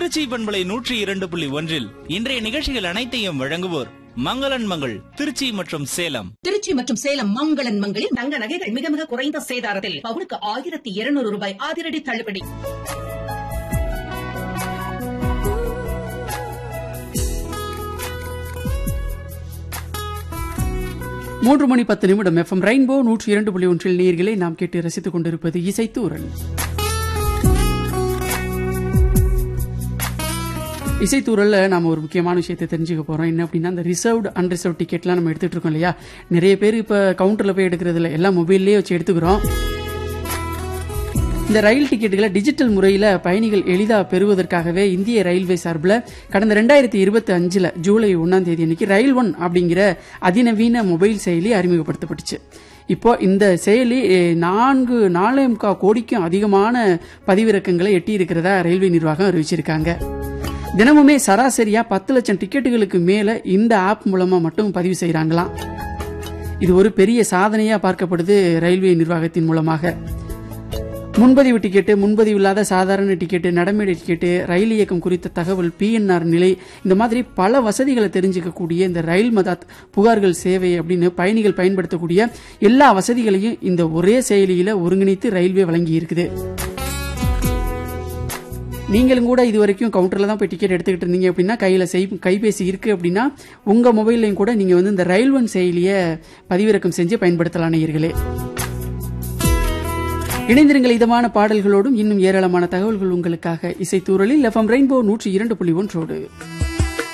திருச்சி பண்பலை நூற்றி இரண்டு புள்ளி ஒன்றில் இன்றைய நிகழ்ச்சிகள் அனைத்தையும் வழங்குவோர் மங்களன் மங்கள் திருச்சி மற்றும் சேலம் திருச்சி மற்றும் சேலம் மங்களன் மங்களில் தங்க நகைகள் மிக மிக குறைந்த சேதாரத்தில் பவுனுக்கு ஆயிரத்தி இருநூறு ரூபாய் அதிரடி தள்ளுபடி மூன்று மணி பத்து நிமிடம் எஃப்எம் ரெயின்போ நூற்றி இரண்டு புள்ளி ஒன்றில் நேர்களை நாம் கேட்டு ரசித்துக் கொண்டிருப்பது இசைத்தூரல் இசைத்தூரல்ல நாம ஒரு முக்கியமான விஷயத்தை தெரிஞ்சுக்க போறோம் என்ன அப்படின்னா இந்த ரிசர்வ்டு அன்ரிசர்வ் டிக்கெட்லாம் நம்ம எடுத்துட்டு இருக்கோம் இல்லையா நிறைய பேர் இப்ப கவுண்டர்ல போய் எடுக்கிறது இல்லை எல்லாம் மொபைல்லயே வச்சு எடுத்துக்கிறோம் இந்த ரயில் டிக்கெட்டுகளை டிஜிட்டல் முறையில் பயணிகள் எளிதாக பெறுவதற்காகவே இந்திய ரயில்வே சார்பில் கடந்த ரெண்டாயிரத்தி இருபத்தி அஞ்சில் ஜூலை ஒன்றாம் தேதி அன்னைக்கு ரயில் ஒன் அப்படிங்கிற அதிநவீன மொபைல் செயலி அறிமுகப்படுத்தப்பட்டுச்சு இப்போ இந்த செயலி eh, நான்கு நாலே முக்கால் கோடிக்கும் அதிகமான பதிவிறக்கங்களை எட்டி இருக்கிறதா ரயில்வே நிர்வாகம் அறிவிச்சிருக்காங்க தினமுமே சராசரியா பத்து லட்சம் டிக்கெட்டுகளுக்கு மேல இந்த ஆப் மூலமா மட்டும் பதிவு செய்யறாங்களாம் இது ஒரு பெரிய சாதனையா பார்க்கப்படுது ரயில்வே நிர்வாகத்தின் மூலமாக முன்பதிவு டிக்கெட்டு முன்பதிவு இல்லாத சாதாரண டிக்கெட்டு நடைமேடை டிக்கெட்டு ரயில் இயக்கம் குறித்த தகவல் பிஎன்ஆர் நிலை இந்த மாதிரி பல வசதிகளை தெரிஞ்சுக்கக்கூடிய இந்த ரயில் மதாத் புகார்கள் சேவை அப்படின்னு பயணிகள் பயன்படுத்தக்கூடிய எல்லா வசதிகளையும் இந்த ஒரே செயலியில ஒருங்கிணைத்து ரயில்வே வழங்கி இருக்குது நீங்களும் கூட இது வரைக்கும் கவுண்டர்ல தான் போய் டிக்கெட் எடுத்துக்கிட்டு இருந்தீங்க அப்படின்னா கையில செய் கைபேசி இருக்கு அப்படின்னா உங்க மொபைல்லையும் கூட நீங்க வந்து இந்த ரயில்வன் செயலியை பதிவிறக்கம் செஞ்சு பயன்படுத்தலாம் நேயர்களே இணைந்திருங்கள் இதமான பாடல்களோடும் இன்னும் ஏராளமான தகவல்கள் உங்களுக்காக இசைத்தூரலில் எஃப்எம் ரெயின்போ நூற்றி இரண்டு புள்ளி ஒன்றோடு